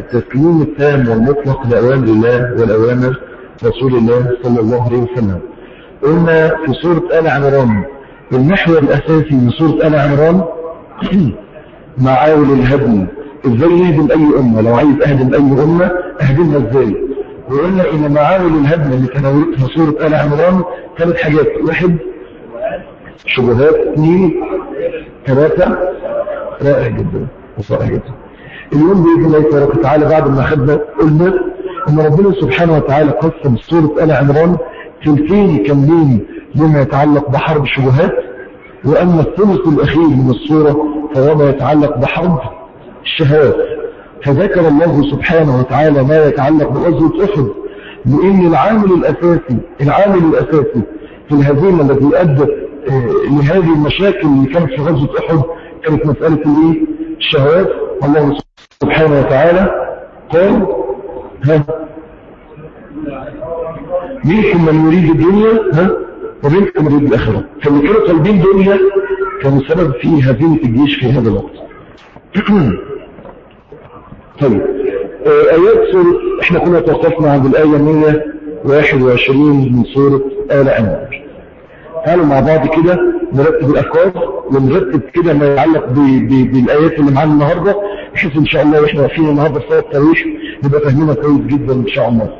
التسليم التام والمطلق لأوامر الله والأوامر رسول الله صلى الله عليه وسلم قلنا في سورة آل عمران المحور الأساسي من سورة آل عمران معاول الهدم ازاي يهدم أي أمة لو عايز أهدم أي أمة أهدمها ازاي وقلنا إن معاول الهدم اللي تناولتها سورة آل عمران ثلاث حاجات واحد شبهات اثنين ثلاثة رائع جدا وصائع جدا اليوم بإذن الله تبارك وتعالى بعد ما أخذنا قلنا أن ربنا سبحانه وتعالى قسم سورة آل عمران ثلثين كاملين بما يتعلق بحرب الشبهات وأما الثلث الأخير من السورة فهو ما يتعلق بحرب الشهوات فذكر الله سبحانه وتعالى ما يتعلق بغزوة أحد لأن العامل الأساسي العامل الأساسي في الهزيمة التي أدت لهذه المشاكل اللي كانت في غزوة أحد كانت مسألة الإيه؟ الشهوات الله سبحانه وتعالى قال ها منكم من يريد الدنيا ها ومنكم من يريد الآخرة فاللي كانوا طالبين دنيا كانوا سبب في هزيمة الجيش في هذا الوقت طيب آيات سورة احنا كنا توقفنا عند الآية 121 من سورة آل عمران تعالوا مع بعض كده نرتب الأفكار ونرتب كده ما يتعلق بالآيات اللي معانا النهاردة بحيث إن شاء الله وإحنا واقفين النهاردة في صلاة التراويح نبقى فاهمينها كويس جدا إن شاء الله.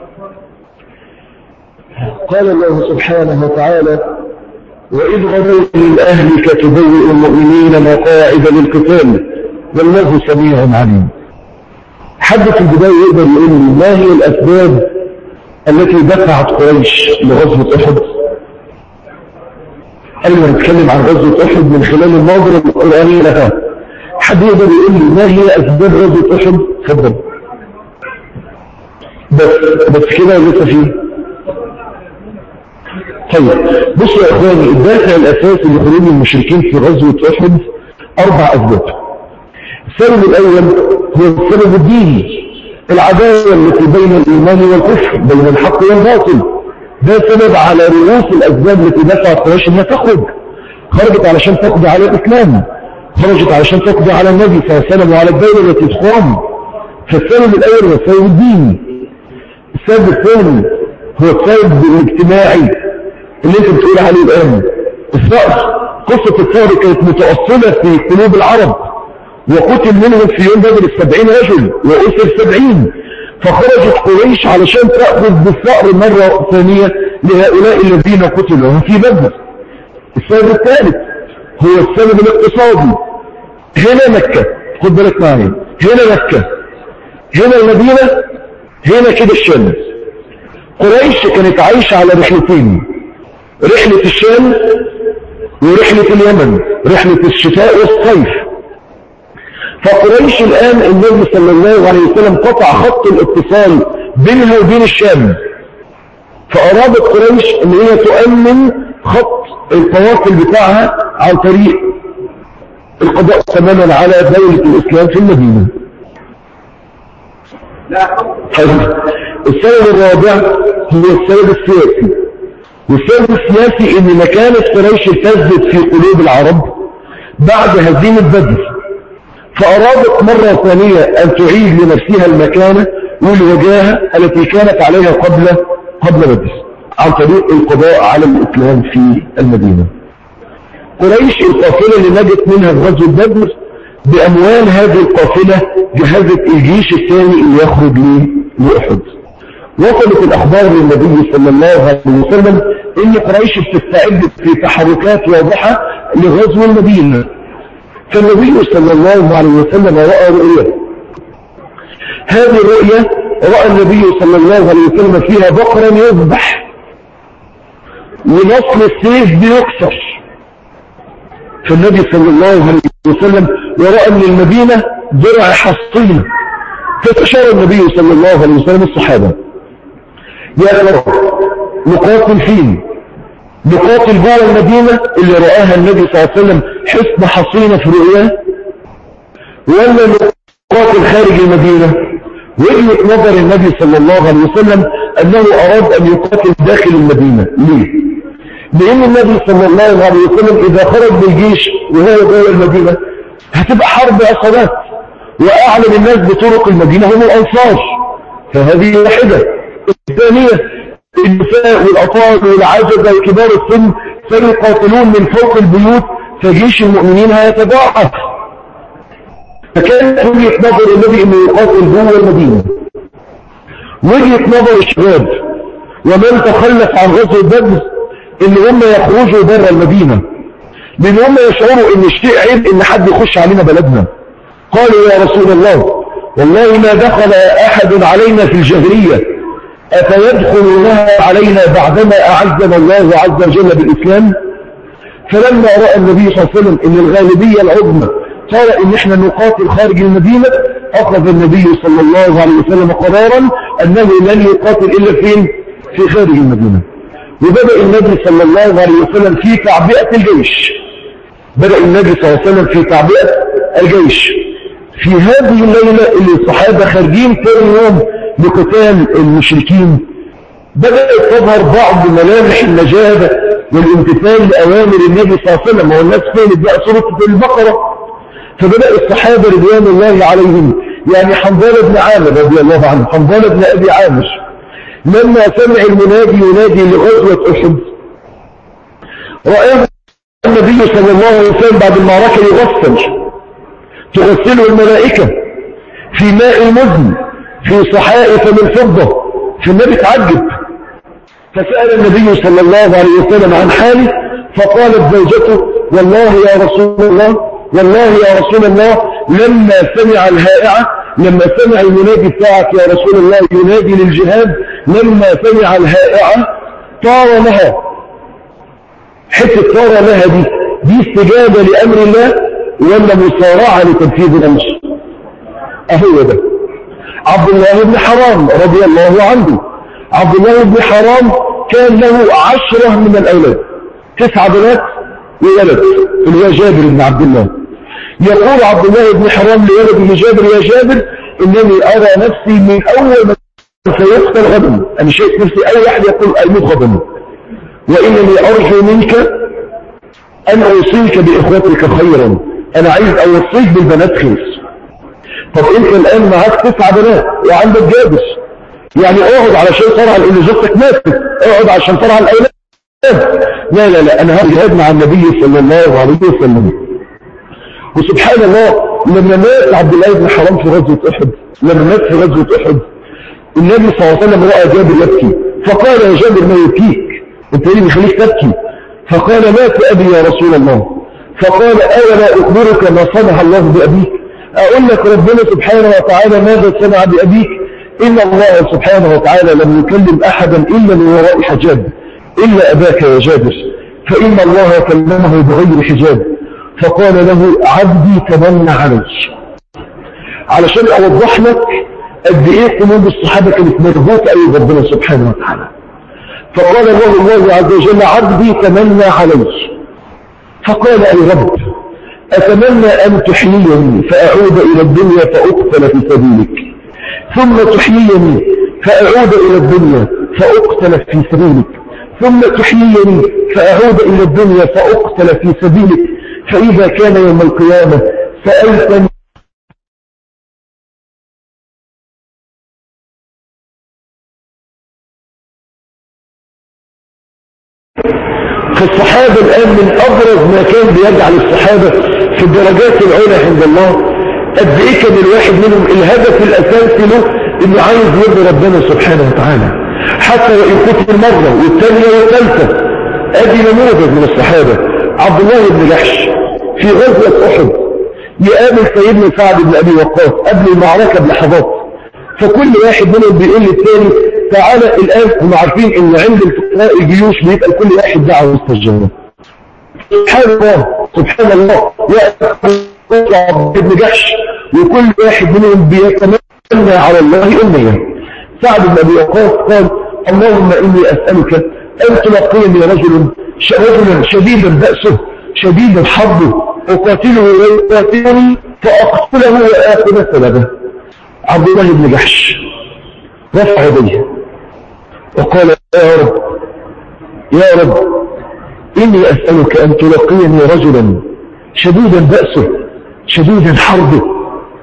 قال الله سبحانه وتعالى وإذ غدوت من أهلك تبوئ المؤمنين مقاعد للقتال والله سميع عليم. حد في البداية يقدر يقول لي ما هي الأسباب التي دفعت قريش لغزوة أحد؟ قبل ما نتكلم عن غزوة أحد من خلال النظرة القرآنية لها حد يقدر يقول لي ما هي أسباب غزوة أحد؟ تفضل بس بس كده لسه فيه طيب بصوا يا اخواني الدافع الاساسي لخروج المشركين في غزوة احد اربع اسباب السبب الاول هو السبب الديني العداوة التي بين الايمان والكفر بين الحق والباطل ده سبب على رؤوس الاسباب التي دفعت قريش انها تخرج خرجت علشان تقضي على الاسلام خرجت علشان تقضي على النبي صلى الله عليه وسلم وعلى الدولة التي تقام فالسبب الاول هو السبب الديني السبب الثاني هو السبب الاجتماعي اللي انت بتقول عليه الان الثأر قصة الثأر كانت متأصلة في قلوب العرب وقتل منهم في يوم بدر السبعين رجل وأسر سبعين فخرجت قريش علشان تأخذ بالثأر مرة ثانية لهؤلاء الذين قتلوا في بدر السبب الثالث هو السبب الاقتصادي هنا مكة خد بالك معايا هنا مكة هنا المدينة هنا كده الشام قريش كانت عايشة على رحلتين رحلة الشام ورحلة اليمن رحلة الشتاء والصيف فقريش الآن النبي صلى الله عليه وسلم قطع خط الاتصال بينها وبين الشام فأرادت قريش ان هي تؤمن خط التواصل بتاعها عن طريق القضاء تماما على دولة الإسلام في المدينة السبب الرابع هو السبب السياسي والسبب السياسي ان مكانة قريش اهتزت في قلوب العرب بعد هزيمة بدر فأرادت مرة ثانية أن تعيد لنفسها المكانة والوجاهة التي كانت عليها قبل قبل بدر عن طريق القضاء على الإسلام في المدينة قريش القافلة اللي نجت منها في غزوة بدر بأموال هذه القافلة جهزت الجيش الثاني اللي يخرج لأحد وصلت الأخبار للنبي صلى الله عليه وسلم إن قريش بتستعد في تحركات واضحة لغزو المدينة فالنبي صلى الله عليه وسلم رأى رؤية هذه الرؤية رأى النبي صلى الله عليه وسلم فيها بقرا يذبح ونصل السيف بيكسر فالنبي صلى الله عليه وسلم ورأى من المدينة درع حصينة فاستشار النبي صلى الله عليه وسلم الصحابة يا ترى نقاتل فين نقاتل جوه المدينة اللي رآها النبي صلى الله عليه وسلم حصن حصينة في رؤياه ولا نقاتل خارج المدينة وجهة نظر النبي صلى الله عليه وسلم أنه أراد أن يقاتل داخل المدينة ليه؟ لأن النبي صلى الله عليه وسلم إذا خرج بالجيش وهو جوه المدينة هتبقى حرب عصابات وأعلم الناس بطرق المدينة هم الأنصار فهذه واحدة الثانية النساء والأطفال والعجزة وكبار السن سيقاتلون من فوق البيوت فجيش المؤمنين هيتضاعف فكانت وجهة نظر النبي انه يقاتل جوه المدينة وجهة نظر الشباب ومن تخلف عن غزو بدر ان هم يخرجوا بره المدينة لان هم يشعروا ان الشيء عيب ان حد يخش علينا بلدنا قالوا يا رسول الله والله ما دخل احد علينا في الجاهلية افيدخل لها علينا بعدما اعزنا الله عز وجل بالاسلام فلما رأى النبي صلى الله عليه وسلم ان الغالبية العظمى قال ان احنا نقاتل خارج المدينة اخذ النبي صلى الله عليه وسلم قرارا انه لن يقاتل الا فين في خارج المدينة وبدأ النبي صلى الله عليه وسلم في تعبئة الجيش بدأ النبي صلى الله عليه وسلم في تعبئة الجيش في هذه الليلة اللي الصحابة خارجين ثاني يوم لقتال المشركين بدأت تظهر بعض ملامح النجابة والامتثال لأوامر النبي صلى الله عليه وسلم والناس فين بقى سورة البقرة فبدأ الصحابة رضوان الله عليهم يعني حنظلة بن عامر رضي الله عنه حنظلة بن أبي عامر لما سمع المنادي ينادي لغزوة أحد رأيه النبي صلى الله عليه وسلم بعد المعركة يغسل تغسله الملائكة في ماء مزن في صحائف من فضة فالنبي تعجب فسأل النبي صلى الله عليه وسلم عن حاله فقالت زوجته والله يا رسول الله والله يا رسول الله لما سمع الهائعة لما سمع المنادي بتاعك يا رسول الله ينادي للجهاد لما سمع الهائعة طار لها حتة طار لها دي دي استجابة لأمر الله ولا مصارعة لتنفيذ الأمر أهو ده عبد الله بن حرام رضي الله عنه عبد الله بن حرام كان له عشرة من الأولاد تسعة بنات وولد اللي هو جابر بن عبد الله يقول عبد الله بن حرام لولده جابر يا جابر إنني أرى نفسي من أول ما سيقتل غدا أنا شايف نفسي أي واحد يقول أيموت غدا وإنني أرجو منك أن أوصيك بإخوتك خيرا أنا عايز أوصيك بالبنات خير طب أنت الآن معاك تسع بنات وعندك جابر يعني اقعد علشان ترعى لان زوجتك ماتت اقعد عشان ترعى الاولاد لا لا لا انا هجهد مع النبي صلى الله عليه وسلم وسبحان الله لما مات عبد الله بن حرام في غزوه احد لما مات في غزوه احد النبي صلى الله عليه وسلم راى جابر يبكي فقال يا جابر ما يبكيك انت ليه بيخليك تبكي فقال مات ابي يا رسول الله فقال اولا اخبرك ما صنع الله بابيك اقول لك ربنا سبحانه وتعالى ماذا صنع بابيك إن الله سبحانه وتعالى لم يكلم أحدا إلا من وراء حجاب إلا أباك يا جابر فإن الله كلمه بغير حجاب فقال له عبدي تمنى علي علشان أوضح لك قد إيه قلوب الصحابة كانت مربوطة أي ربنا سبحانه وتعالى فقال الله الله عز وجل عبدي تمنى علي فقال أي رب أتمنى أن تحييني فأعود إلى الدنيا فأقتل في سبيلك ثم تحييني فأعود إلى الدنيا فأقتل في سبيلك ثم تحييني فأعود إلى الدنيا فأقتل في سبيلك فإذا كان يوم القيامة سألتني فالصحابة الآن من أبرز ما كان بيجعل الصحابة في الدرجات العلى عند الله قد ايه كان الواحد منهم الهدف الاساسي له انه عايز يرضي ربنا سبحانه وتعالى حتى وان قتل مرة والثانية والثالثة ادي نموذج من الصحابة عبد الله بن جحش في غزوة احد يقابل سيدنا سعد بن ابي وقاص قبل المعركة بلحظات فكل واحد منهم بيقول للثاني تعالى الان هم عارفين ان عند الفقراء الجيوش بيبقى كل واحد دعوة مستجابة سبحان الله سبحان الله يا ابن جحش وكل واحد منهم بيتمنى على الله أمنية سعد بن أبي وقاص قال اللهم إني أسألك أن تلقيني رجل رجلا شديدا بأسه شديدا حظه أقاتله ويقاتلني فأقتله وآخذ سببه عبد الله بن جحش رفع يديه وقال يا رب يا رب إني أسألك أن تلقيني رجلا شديدا بأسه شديدا حربه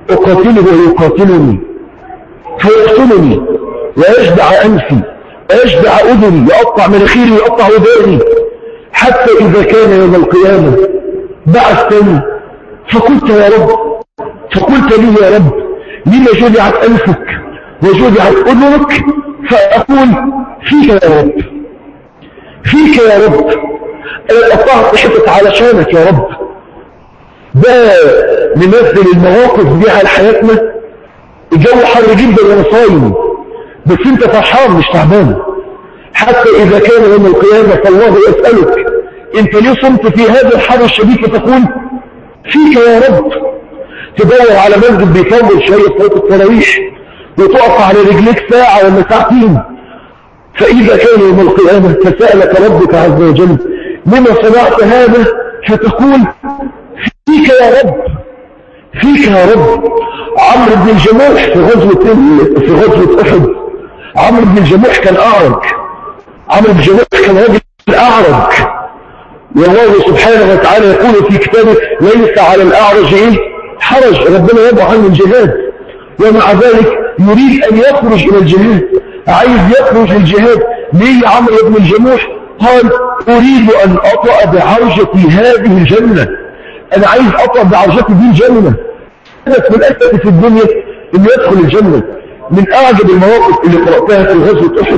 أقاتله ويقاتلني فيقتلني ويجدع أنفي ويجدع أذني يقطع مناخيري ويقطع وداني حتى إذا كان يوم القيامة بعثتني فقلت يا رب فقلت لي يا رب لما جدعت أنفك وجدعت أذنك فأقول فيك يا رب فيك يا رب أنا قطعت حتت علشانك يا رب ده نمثل المواقف دي على حياتنا الجو حر جدا وانا صايم بس انت فرحان مش تعبان حتى اذا كان يوم القيامة فالله يسألك انت ليه صمت في هذا الحر الشديد فتقول فيك يا رب تدور على منزل بيطول شوية صوت التراويح وتقف على رجليك ساعة ولا ساعتين فإذا كان يوم القيامة فسألك ربك عز وجل لما صنعت هذا فتقول فيك يا رب فيك يا رب عمرو بن الجموح في غزوة في غزوة أحد عمرو بن الجموح كان أعرج عمرو بن الجموح كان راجل أعرج والله سبحانه وتعالى يقول في كتابه ليس على الأعرج إيه حرج ربنا يضع عنه الجهاد ومع ذلك يريد أن يخرج إلى الجهاد عايز يخرج للجهاد ليه عمرو بن الجموح قال أريد أن أطأ بعرجتي هذه الجنة أنا عايز أطأ بعرجتي دي الجنة هدف من أسفل في الدنيا إنه يدخل الجنة من أعجب المواقف اللي قرأتها في غزوة أحد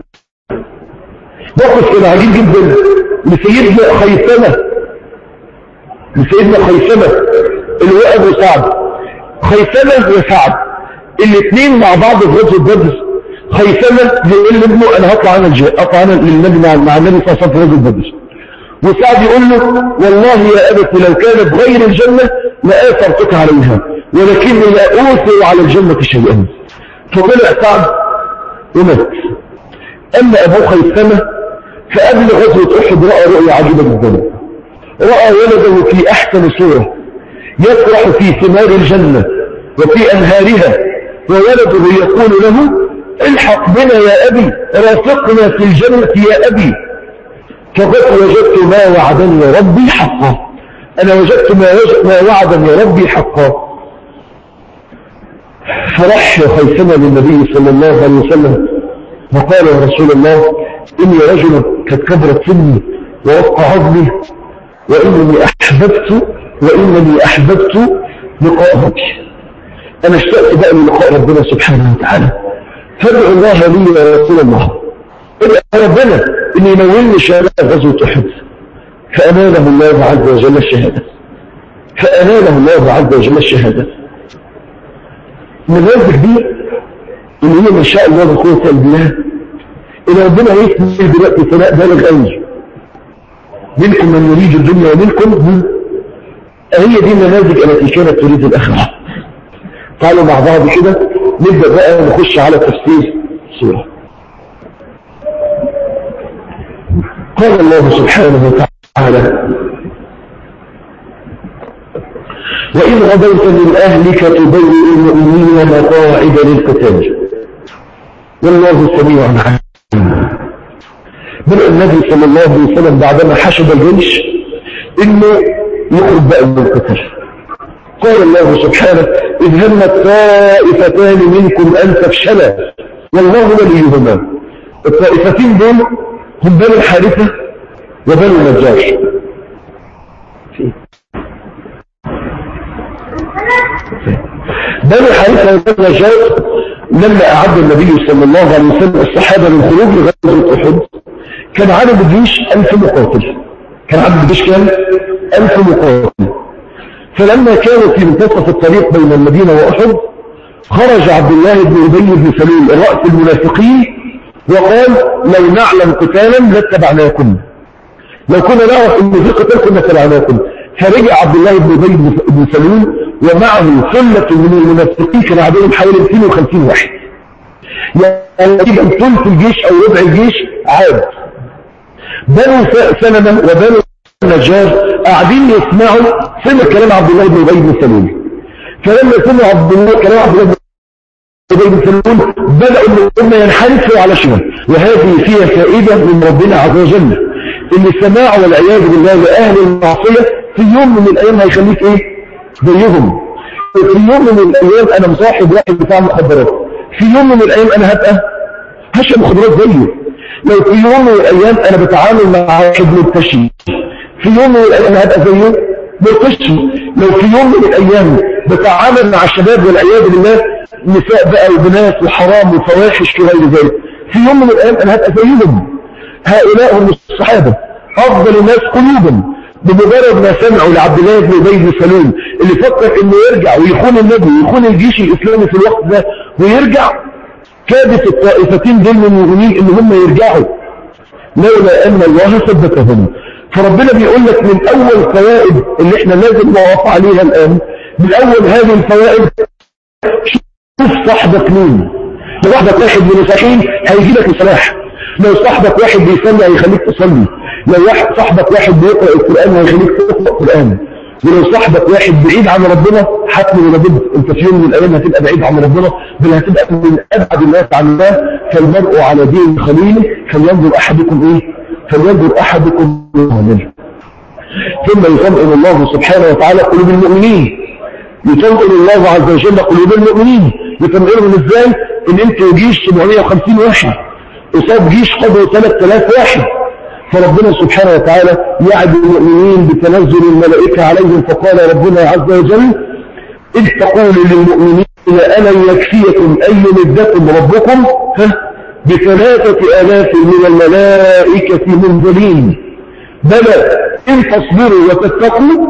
موقف كان عجيب جدا لسيدنا خيثمة لسيدنا خيثمة اللي هو أبو سعد خيثمة وسعد الاثنين مع بعض في غزوة بدر خيثمة بيقول لابنه أنا هطلع أنا الجهاد أطلع أنا للنبي مع, مع النبي صلى الله عليه وسلم في غزوة بدر وسعد يقول له والله يا أبت لو كانت غير الجنة لآثرتك عليها ولكني لا أوثر على الجنة شيئا فطلع سعد ومات أما أبو خيثمة فقبل غزوة أحد رأى رؤية عجيبة جدا رأى ولده في أحسن صورة يفرح في ثمار الجنة وفي أنهارها وولده يقول له الحق بنا يا أبي رافقنا في الجنة يا أبي فقد وجدت ما وعدني ربي حقا أنا وجدت ما, وجد ما وعدني ربي حقا فرح خيثمة للنبي صلى الله عليه وسلم وقال يا رسول الله إني رجل قد كبرت سني ووقع عظمي وإنني أحببت وإنني أحببت لقاء ربي أنا اشتقت بقى من لقاء ربنا سبحانه وتعالى فادعو الله لي يا رسول الله ادعو ربنا إن ينولني شهادة غزوة أحد فأناله الله عز وجل الشهادة فأناله الله عز وجل الشهادة من ذلك دي اللي هي ما شاء الله بقوة الله إن ربنا يسمي دلوقتي ثناء بالغ قوي منكم من يريد الدنيا ومنكم هي دي النماذج التي كانت تريد الآخرة تعالوا مع بعض كده نبدأ بقى نخش على تفسير سورة قال الله سبحانه وتعالى وإن غدوت من أهلك تبوئ المؤمنين مقاعد للقتال والله سميع عليم بدأ النبي صلى الله عليه وسلم بعدما حشد الجيش إنه يخرج بقى من القتال قال الله سبحانه إذ همت طائفتان منكم أن تفشلا والله وليهما الطائفتين دول هم بني الحارثة وبني النجاش بني الحارثة وبني النجاش لما أعد النبي صلى الله عليه وسلم الصحابة للخروج لغزوة أحد كان عدد الجيش ألف مقاتل كان عدد الجيش كان ألف مقاتل فلما كانوا في منتصف الطريق بين المدينة وأحد خرج عبد الله بن أبي بن سلول رأس المنافقين وقال لو نعلم قتالا لاتبعناكم لو كنا نعرف ان في قتال كنا تبعناكم فرجع عبد الله بن أبي بن سلول ومعه ثلة من المنافقين كان عددهم حوالي 250 واحد يعني تقريبا ثلث الجيش او ربع الجيش عاد بنو سلمة وبنو النجار قاعدين يسمعوا سمع كلام عبد الله بن ابي بن سلول فلما سمع عبد الله كلام عبد الله بن ابي بن سلول بداوا ان هم ينحرفوا على شمال وهذه فيها فائده من ربنا عز وجل ان السماع والعياذ بالله لاهل المعصيه في يوم من الايام هيخليك ايه زيهم في يوم من الايام انا مصاحب واحد بتاع مخدرات في يوم من الايام انا هبقى هشرب مخدرات زيه لو في يوم من الايام انا بتعامل مع واحد مرتشي في يوم من الايام انا هبقى زيه مرتشي لو في يوم من الايام بتعامل مع الشباب والعياذ بالله نساء بقى وبنات وحرام وفواحش وغير ذلك في يوم من الايام انا هبقى زيهم هؤلاء هم الصحابه افضل الناس قلوبا بمجرد ما سمعوا لعبد الله بن ابي بن سلول اللي فكر انه يرجع ويخون النبي ويخون الجيش الاسلامي في الوقت ده ويرجع كادت الطائفتين دول من المؤمنين ان هم يرجعوا لولا ان الله ثبتهم فربنا بيقول لك من اول فوائد اللي احنا لازم نوقف عليها الان من اول هذه الفوائد شوف صاحبك مين لو صاحبك واحد من المساكين هيجي لك الصلاح لو صاحبك واحد بيصلي هيخليك تصلي لو واحد صاحبك واحد بيقرأ القرآن هيخليك تقرأ القرآن ولو صاحبك واحد بعيد عن ربنا حتم ولا ضد انت في يوم من الايام هتبقى بعيد عن ربنا بل هتبقى من ابعد الناس عن الله فالمرء على دين خليله فلينظر احدكم ايه فلينظر احدكم منه ثم يطمئن الله سبحانه وتعالى قلوب المؤمنين يطمئن الله عز وجل قلوب المؤمنين يطمئنهم ازاي ان انت جيش 750 واحد قصاد جيش قدره 3000 واحد فربنا سبحانه وتعالى يعد المؤمنين بتنزل الملائكة عليهم فقال ربنا عز وجل إذ تقول للمؤمنين ألن يكفيكم أن يمدكم ربكم بثلاثة آلاف من الملائكة منزلين بلى إن تصبروا وتتقوا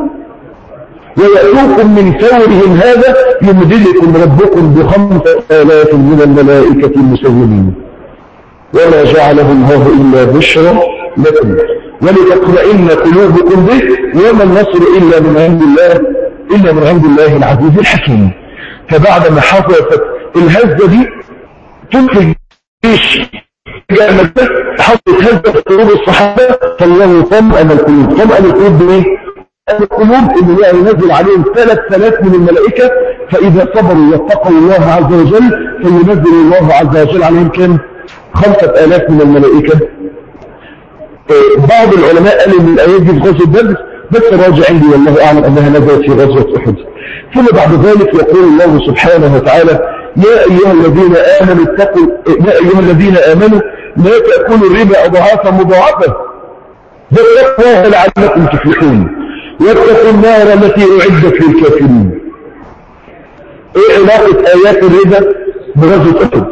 ويأتوكم من فورهم هذا يمدلكم ربكم بخمسة آلاف من الملائكة المسلمين وما جعله الله إلا بشرى لكم ولتطمئن قلوبكم به وما النصر إلا من عند الله إلا من عند الله العزيز الحكيم فبعد ما حصلت الهزة دي تنتج جيش حصلت هزة في قلوب الصحابة فالله طمأن القلوب طمأن القلوب بإيه؟ القلوب إنه يعني ينزل عليهم ثلاث ثلاث من الملائكة فإذا صبروا واتقوا الله عز وجل فينزل الله عز وجل عليهم كم خمسة آلاف من الملائكة بعض العلماء قالوا ان الايات دي في غزوه بدر بس الراجع عندي والله اعلم انها نزلت في غزوه احد ثم بعد ذلك يقول الله سبحانه وتعالى يا ايها الذين امنوا اتقوا يا ايها الذين امنوا لا تاكلوا الربا اضعافا مضاعفه واتقوا لعلكم تفلحون واتقوا النار التي اعدت للكافرين ايه علاقه ايات الربا بغزوه احد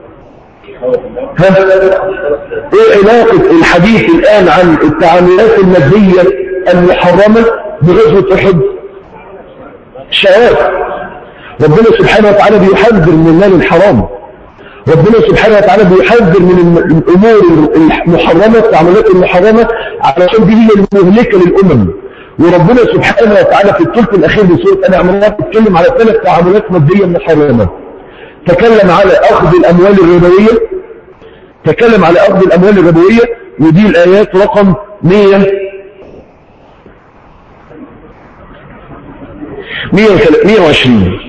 ايه علاقة الحديث الان عن التعاملات المادية المحرمة بغزوة احد شهوات ربنا سبحانه وتعالى بيحذر من المال الحرام ربنا سبحانه وتعالى بيحذر من الامور المحرمة التعاملات المحرمة علشان دي هي المهلكة للامم وربنا سبحانه وتعالى في الثلث الاخير بسورة انا عمرها بتتكلم على ثلاث تعاملات مادية محرمة تكلم على اخذ الاموال الربوية تكلم على اخذ الاموال الربوية ودي الايات رقم 100 120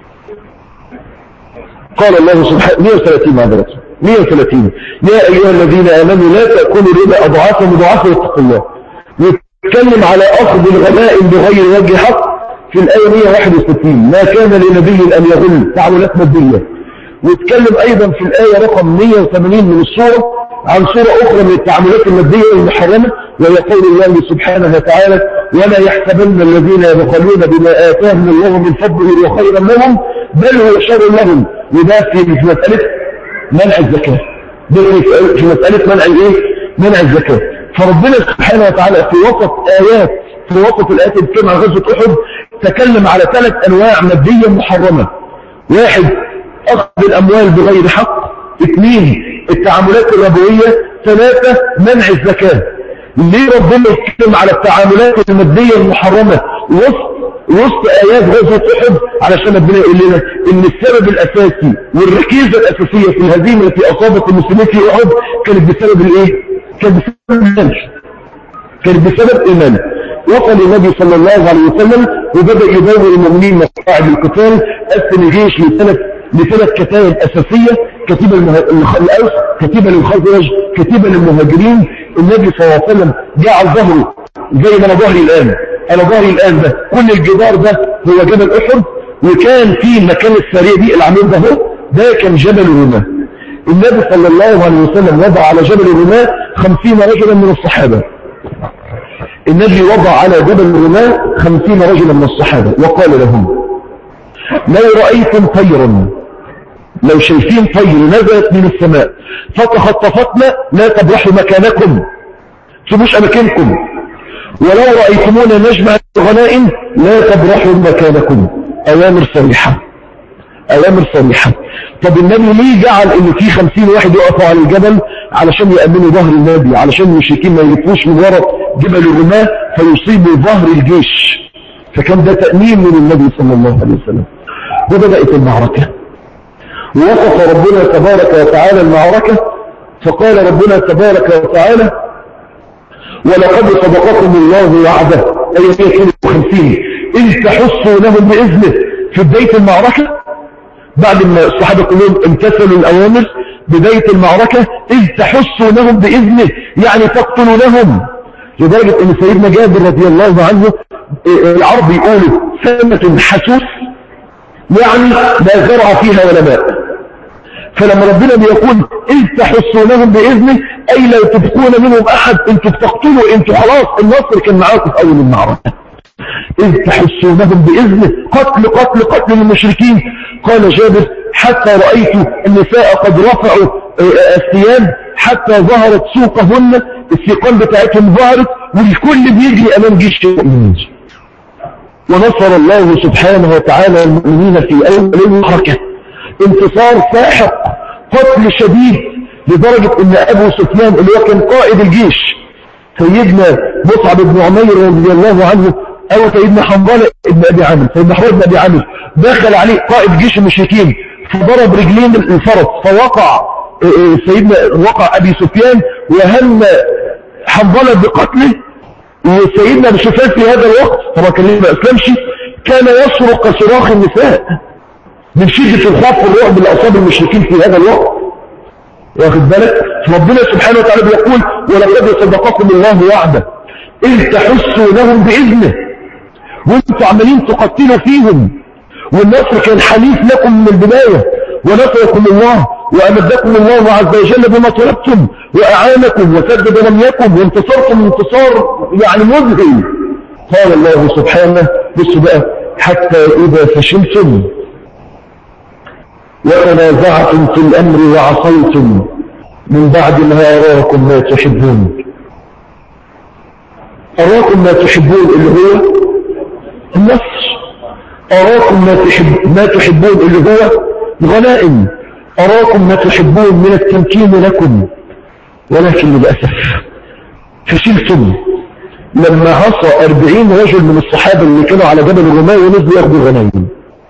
قال الله سبحانه 130 معذرة 130 يا ايها الذين امنوا لا تاكلوا الربا اضعافا مضاعفه واتقوا الله يتكلم على اخذ الغنائم بغير وجه حق في الآية 161 ما كان لنبي أن يغل تعاملات مادية ويتكلم أيضا في الآية رقم 180 من السورة عن صورة أخرى من التعاملات المادية المحرمة ويقول الله سبحانه وتعالى ولا يحسبن الذين يبخلون بما آتاهم الله من فضله وخيرا لهم بل هو شر لهم وده في مسألة منع الزكاة في مسألة منع الايه؟ منع الزكاة فربنا سبحانه وتعالى في وسط آيات في وسط الآيات اللي عن غزوة أحد تكلم على ثلاث أنواع مادية محرمة واحد أخذ الأموال بغير حق اثنين التعاملات الربوية ثلاثة منع الزكاة ليه ربنا يتكلم على التعاملات المادية المحرمة وسط وسط آيات غزوة أحد علشان ربنا يقول لنا إن السبب الأساسي والركيزة الأساسية في الهزيمة التي أصابت المسلمين في أحد كانت بسبب الإيه؟ كانت بسبب المنع كانت بسبب إيمانه وصل النبي صلى الله عليه وسلم وبدأ يدور المؤمنين مقاعد القتال قسم الجيش لثلاث لثلاث كتائب أساسية كتيبة الأوس كتيبة للخزرج كتيبة للمهاجرين النبي صلى الله عليه وسلم جعل ظهره زي ما انا ظهري الآن انا ظهري الآن ده كل الجدار ده هو جبل أحد وكان في مكان السريع دي العمود ده هو ده كان جبل الرماة النبي صلى الله عليه وسلم وضع على جبل الرماة خمسين رجلا من الصحابة النبي وضع على جبل الرماة خمسين رجلا من الصحابة وقال لهم لو رأيتم طيرا لو شايفين طير نزلت من السماء فتخطفتنا لا تبرحوا مكانكم تبوش أماكنكم ولو رأيتمونا نجمع الغنائم لا تبرحوا مكانكم أوامر صريحة أوامر صريحة طب النبي ليه جعل ان في خمسين واحد يقفوا على الجبل علشان يأمنوا ظهر النبي علشان المشركين ما يلفوش من وراء جبل الرماة فيصيبوا ظهر الجيش فكان ده تأمين من النبي صلى الله عليه وسلم وبدأت المعركة ووقف ربنا تبارك وتعالى المعركة فقال ربنا تبارك وتعالى ولقد صدقكم الله وعده أي 152 إذ تحسونهم بإذنه في بداية المعركة بعد ما الصحابة كلهم امتثلوا الأوامر بداية المعركة إذ تحسونهم بإذنه يعني تقتلونهم لدرجة أن سيدنا جابر رضي الله عنه العرب يقولوا سنة حسوس يعني لا زرع فيها ولا ماء فلما ربنا بيقول إذ تحسونهم بإذنه أي لا تبقون منهم أحد انتوا بتقتلوا انتوا خلاص النصر كان معاكم في أول المعركة إذ تحسونهم بإذنه قتل قتل قتل للمشركين قال جابر حتى رأيت النساء قد رفعوا الثياب حتى ظهرت سوقهن الثقال بتاعتهم ظهرت والكل بيجري أمام جيش المؤمنين ونصر الله سبحانه وتعالى المؤمنين في أول المعركة انتصار ساحق قتل شديد لدرجة ان ابو سفيان اللي هو كان قائد الجيش سيدنا مصعب بن عمير رضي الله عنه او سيدنا حنظله ابن ابي عامر سيدنا حمار بن ابي عامر دخل عليه قائد جيش المشركين فضرب رجلين الفرس فوقع سيدنا وقع ابي سفيان وهم حنظله بقتله وسيدنا ابو سفيان في هذا الوقت طبعا كان ليه ما اسلمش كان يصرخ صراخ النساء من شدة الخوف والرعب اللي أصاب المشركين في هذا الوقت واخد بالك ربنا سبحانه وتعالى بيقول ولقد صدقكم الله وعده إذ تحسوا لهم بإذنه وانتوا عمالين تقتلوا فيهم والنصر كان حليف لكم من البداية ونصركم الله وأمدكم الله عز وجل بما طلبتم وأعانكم وسدد لم يكن وانتصرتم انتصار يعني مذهل قال الله سبحانه بصوا بقى حتى إذا فشلتم وتنازعتم في الأمر وعصيتم من بعد ما أراكم ما تحبون أراكم ما تحبون اللي هو النصر أراكم ما, تحب ما تحبون اللي هو الغنائم أراكم ما تحبون من التمكين لكم ولكن للأسف فشلتم لما عصى أربعين رجل من الصحابة اللي كانوا على جبل الرماة ونزلوا ياخدوا الغنائم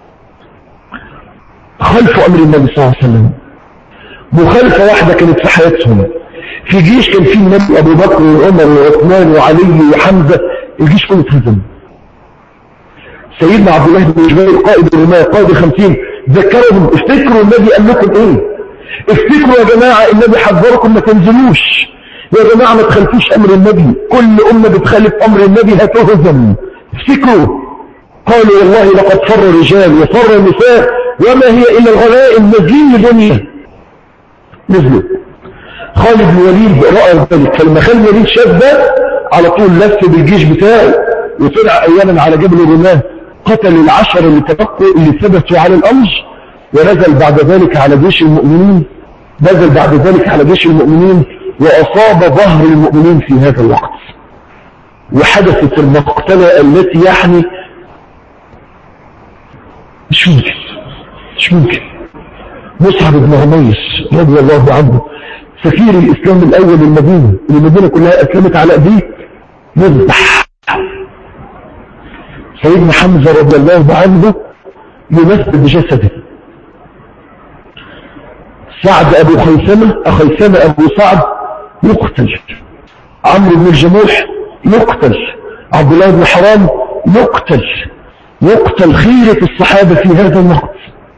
خلفوا أمر النبي صلى الله عليه وسلم مخالفة واحدة كانت في حياتهم في جيش كان فيه النبي أبو بكر وعمر وعثمان وعلي وحمزة الجيش كله اتهزم سيدنا عبد الله بن جبير قائد الرماة قائد الخمسين ذكرهم افتكروا النبي قال لكم ايه افتكروا يا جماعة النبي حذركم ما تنزلوش يا جماعة ما تخلفوش امر النبي كل امة بتخالف امر النبي هتهزم افتكروا قالوا والله لقد فر الرجال وفر النساء وما هي الا الغنائم نازلين لدنيا نزلوا خالد بن وليد رأى ذلك فلما خالد بن وليد شاف ده على طول لف بالجيش بتاعه وطلع اياما على جبل الرماه قتل العشر اللي تبقوا اللي ثبتوا على الامر ونزل بعد ذلك على جيش المؤمنين نزل بعد ذلك على جيش المؤمنين واصاب ظهر المؤمنين في هذا الوقت وحدثت المقتلة التي يعني مش ممكن مش ممكن مصعب بن عميس رضي الله عنه سفير الإسلام الأول للمدينة المدينة كلها أسلمت على أبيه يذبح سيدنا حمزة رضي الله عنه يمثل بجسده سعد أبو خيثمة أخيثمة أبو سعد يقتل عمرو بن الجموح يقتل عبد الله بن حرام يقتل يقتل خيرة الصحابة في هذا الوقت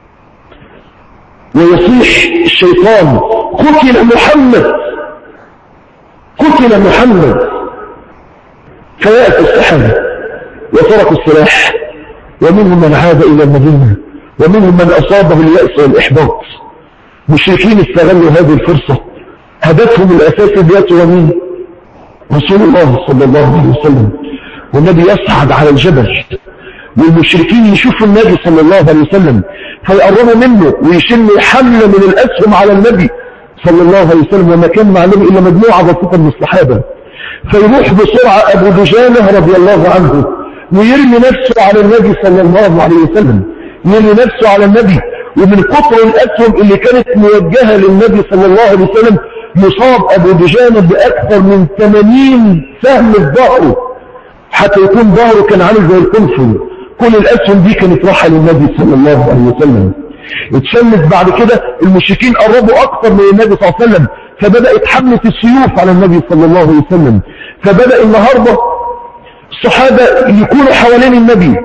ويصيح الشيطان قتل محمد قتل محمد فيأتي الصحابة وتركوا السلاح ومنهم من عاد إلى المدينة ومنهم من أصابه اليأس والإحباط مشركين استغلوا هذه الفرصة هدفهم الأساسي دلوقتي ومين رسول الله صلى الله عليه وسلم والنبي يصعد على الجبل والمشركين يشوفوا النبي صلى الله عليه وسلم فيقربوا منه ويشنوا حملة من الأسهم على النبي صلى الله عليه وسلم وما كان مع النبي إلا مجموعة بسيطة من الصحابة فيروح بسرعة أبو دجانة رضي الله عنه ويرمي نفسه على النبي صلى الله عليه وسلم يرمي نفسه على النبي ومن كتر الأسهم اللي كانت موجهة للنبي صلى الله عليه وسلم يصاب أبو دجانة بأكثر من 80 سهم في ظهره حتى يكون ظهره كان عامل زي القنفل كل الأسهم دي كانت راحة للنبي صلى الله عليه وسلم اتشمت بعد كده المشركين قربوا أكثر من النبي صلى الله عليه وسلم فبدأت حملة السيوف على النبي صلى الله عليه وسلم فبدأ النهاردة الصحابة يكونوا حوالين النبي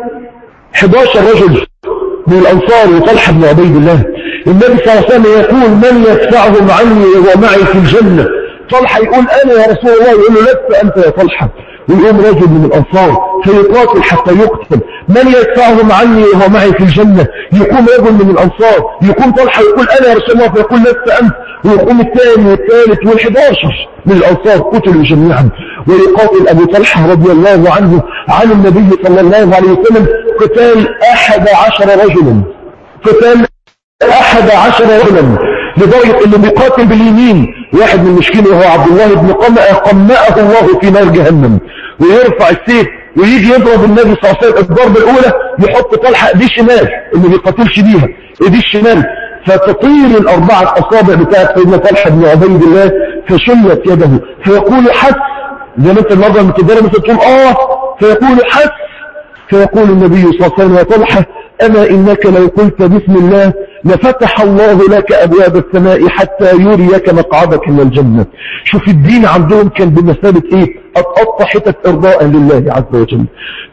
11 رجل من الأنصار وطلحة بن عبيد الله النبي صلى الله عليه وسلم يقول من يدفعهم عني ومعي في الجنة طلحة يقول أنا يا رسول الله يقول له لست أنت يا طلحة ويقوم رجل من الأنصار فيقاتل حتى يقتل من يدفعهم عني وهو معي في الجنة يقوم رجل من الأنصار يقوم طلحة يقول أنا يا رسول الله فيقول لست أنت ويقوم الثاني والثالث والحداشر من الأنصار قتلوا جميعا ويقاتل أبو طلحة رضي الله عنه عن النبي صلى الله عليه وسلم قتال أحد عشر رجلا قتال أحد عشر رجلا لدرجة انه بيقاتل باليمين واحد من المشكين وهو عبد الله بن قمأ قمأه الله في نار جهنم ويرفع السيف ويجي يضرب النبي صلى الله عليه وسلم الضربة الأولى يحط طلحة ايديه الشمال اللي بيقاتلش بيها ايديه الشمال فتطير الأربعة أصابع بتاعت سيدنا طلحة بن عبيد الله فشلت يده فيقول حس زي ما انت النظر من كده مثل تقول اه فيقول حس فيقول النبي صلى الله عليه وسلم يا طلحة أما إنك لو قلت بسم الله لفتح الله لك أبواب السماء حتى يريك مقعدك من الجنة شوف الدين عندهم كان بمثابة إيه أتقطع حتة إرضاء لله عز وجل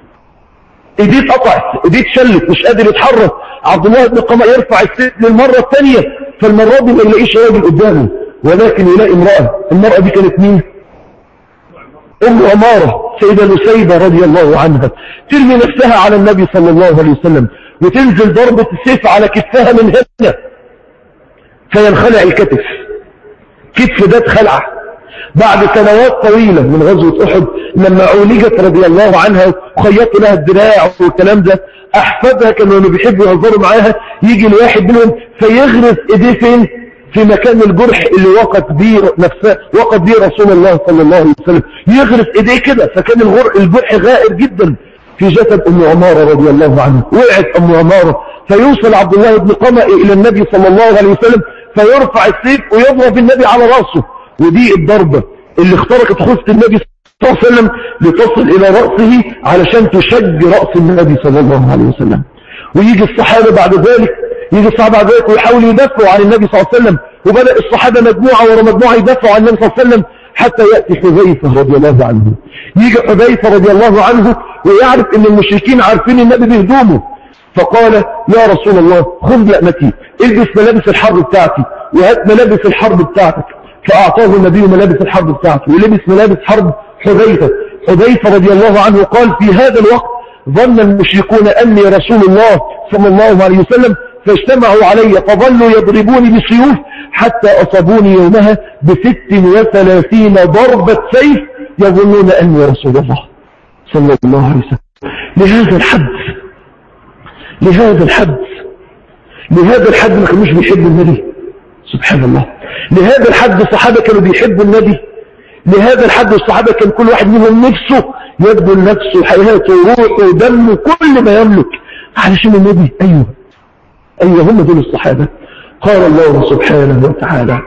ايديه اتقطعت ايديه اتشلت مش قادر يتحرك عبد الله بن قمة يرفع السيف للمرة الثانية فالمرة دي ما يلاقيش راجل قدامه ولكن يلاقي امرأة المرأة دي كانت مين ام عمارة سيدة نسيبة رضي الله عنها ترمي نفسها على النبي صلى الله عليه وسلم وتنزل ضربة السيف على كتفها من هنا فينخلع الكتف كتف ده اتخلع بعد سنوات طويلة من غزوة أحد لما عولجت رضي الله عنها وخيطوا لها الدراع والكلام ده أحفادها كانوا بيحبوا يهزروا معاها يجي الواحد منهم فيغرس ايديه فين في مكان الجرح اللي وقت بيه نفسه وقت بيه رسول الله صلى الله عليه وسلم يغرس ايديه كده فكان الجرح الجرح غائر جدا في جسد ام عمارة رضي الله عنها وقعت ام عمارة فيوصل عبد الله بن قمأ الى النبي صلى الله عليه وسلم فيرفع السيف ويضرب النبي على راسه ودي الضربة اللي اخترقت خصة النبي صلى الله عليه وسلم لتصل الى رأسه علشان تشج رأس النبي صلى الله عليه وسلم ويجي الصحابة بعد ذلك يجي الصحابة بعد ذلك ويحاولوا يدافعوا عن النبي صلى الله عليه وسلم وبدأ الصحابة مجموعة ورا مجموعة يدافعوا عن النبي صلى الله عليه وسلم حتى يأتي حذيفة رضي الله عنه يجي حذيفة رضي الله عنه ويعرف ان المشركين عارفين النبي بهدومه فقال يا رسول الله خذ لأمتي البس ملابس الحرب بتاعتي وهات ملابس الحرب بتاعتك فأعطاه النبي ملابس الحرب بتاعته ولبس ملابس حرب حذيفة حذيفة رضي الله عنه قال في هذا الوقت ظن المشركون أني رسول الله صلى الله عليه وسلم فاجتمعوا علي فظلوا يضربوني بالسيوف حتى أصابوني يومها بست وثلاثين ضربة سيف يظنون أني رسول الله صلى الله عليه وسلم لهذا الحد لهذا الحد لهذا الحد ما كانوش بيحبوا النبي سبحان الله لهذا الحد الصحابة كانوا بيحبوا النبي لهذا الحد الصحابة كان كل واحد منهم نفسه يبذل نفسه حياته وروحه ودمه كل ما يملك علشان النبي أيوه أيوه هم دول الصحابة قال الله سبحانه وتعالى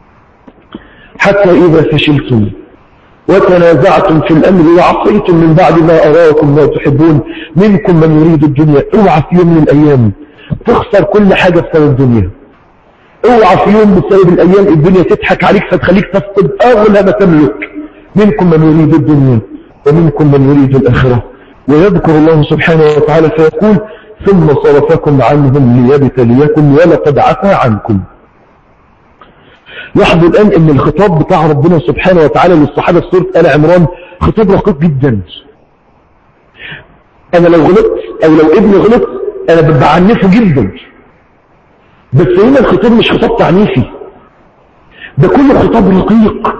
حتى إذا فشلتم وتنازعتم في الأمر وعصيتم من بعد ما أراكم ما تحبون منكم من يريد الدنيا اوعى في يوم من الأيام تخسر كل حاجة بسبب الدنيا اوعى في يوم بسبب الأيام الدنيا تضحك عليك فتخليك تفقد أغلى ما تملك منكم من يريد الدنيا ومنكم من يريد الآخرة ويذكر الله سبحانه وتعالى فيقول ثم صرفكم عنهم ليبتليكم ولقد عفى عنكم لاحظوا الآن ان الخطاب بتاع ربنا سبحانه وتعالى للصحابة في سورة آل عمران خطاب رقيق جدا انا لو غلطت او لو ابني غلط انا ببقى عنفه جدا بس هنا الخطاب مش خطاب تعنيفي ده كله خطاب رقيق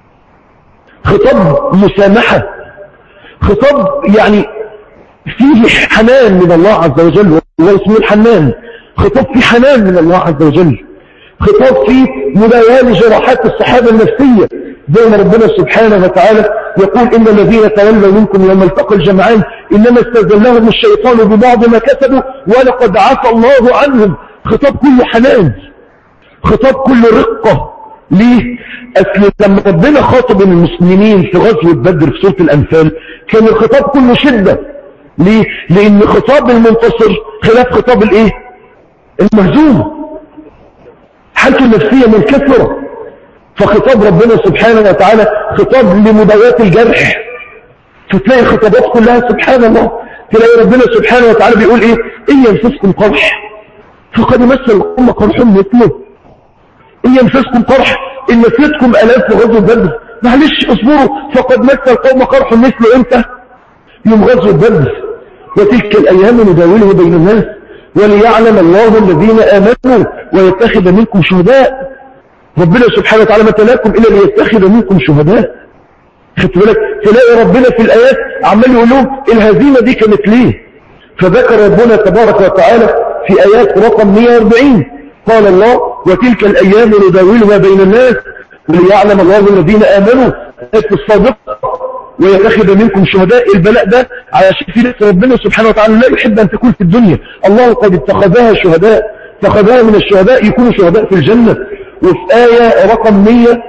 خطاب مسامحة خطاب يعني فيه حنان من الله عز وجل الله اسمه الحنان خطاب فيه حنان من الله عز وجل خطاب فيه مبايان لجراحات الصحابة النفسية زي ما ربنا سبحانه وتعالى يقول إن الذين تولوا منكم يوم التقى الجمعان إنما استزلهم الشيطان ببعض ما كسبوا ولقد عفى الله عنهم خطاب كله حنان خطاب كله رقة ليه؟ أصل لما ربنا خاطب المسلمين في غزوة بدر في سورة الأنفال كان الخطاب كله شدة ليه؟ لأن خطاب المنتصر خلاف خطاب الإيه؟ المهزوم حالته النفسية منكسرة فخطاب ربنا سبحانه وتعالى خطاب لمداوات الجرح فتلاقي الخطابات كلها سبحان الله تلاقي ربنا سبحانه وتعالى بيقول ايه ان ينفسكم قرح فقد مس القوم قرح مثله ان ينفسكم قرح ان نسيتكم الاف في غزوه بدر معلش اصبروا فقد مس القوم قرح مثله امتى يوم غزوه بدر وتلك الايام نداولها بين الناس وليعلم الله الذين امنوا ويتخذ منكم شهداء ربنا سبحانه وتعالى ما تلاكم الا ليتخذ منكم شهداء خدت بالك تلاقي ربنا في الايات عمال يقول لهم الهزيمه دي كانت ليه فذكر ربنا تبارك وتعالى في ايات رقم 140 قال الله وتلك الايام نداولها بين الناس وليعلم الله الذين امنوا في الصادقه ويتخذ منكم شهداء البلاء ده علشان في ناس ربنا سبحانه وتعالى لا يحب ان تكون في الدنيا الله قد اتخذها شهداء اتخذها من الشهداء يكونوا شهداء في الجنه وفي آية رقم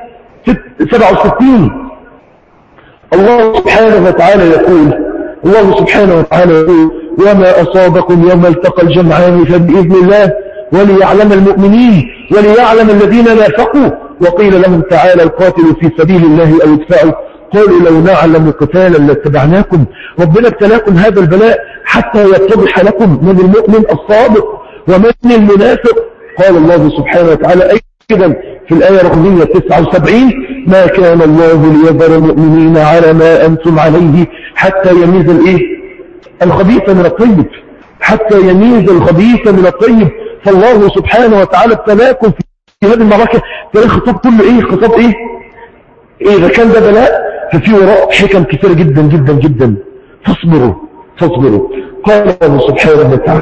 167 الله سبحانه وتعالى يقول الله سبحانه وتعالى يقول وما أصابكم يوم التقى الجمعان فبإذن الله وليعلم المؤمنين وليعلم الذين نافقوا وقيل لهم تعالى القاتل في سبيل الله أو ادفعوا قالوا لو نعلم قتالا لاتبعناكم ربنا ابتلاكم هذا البلاء حتى يتضح لكم من المؤمن الصادق ومن المنافق قال الله سبحانه وتعالى أي أيضا في الآية رقم 179 ما كان الله ليذر المؤمنين على ما أنتم عليه حتى يميز الإيه الخبيث من الطيب حتى يميز الخبيث من الطيب فالله سبحانه وتعالى ابتلاكم في هذه المعركة تلاقي الخطاب كله إيه خطاب إيه إيه إذا كان ده بلاء ففي وراء حكم كثيرة جدا جدا جدا فاصبروا فاصبروا قال الله سبحانه وتعالى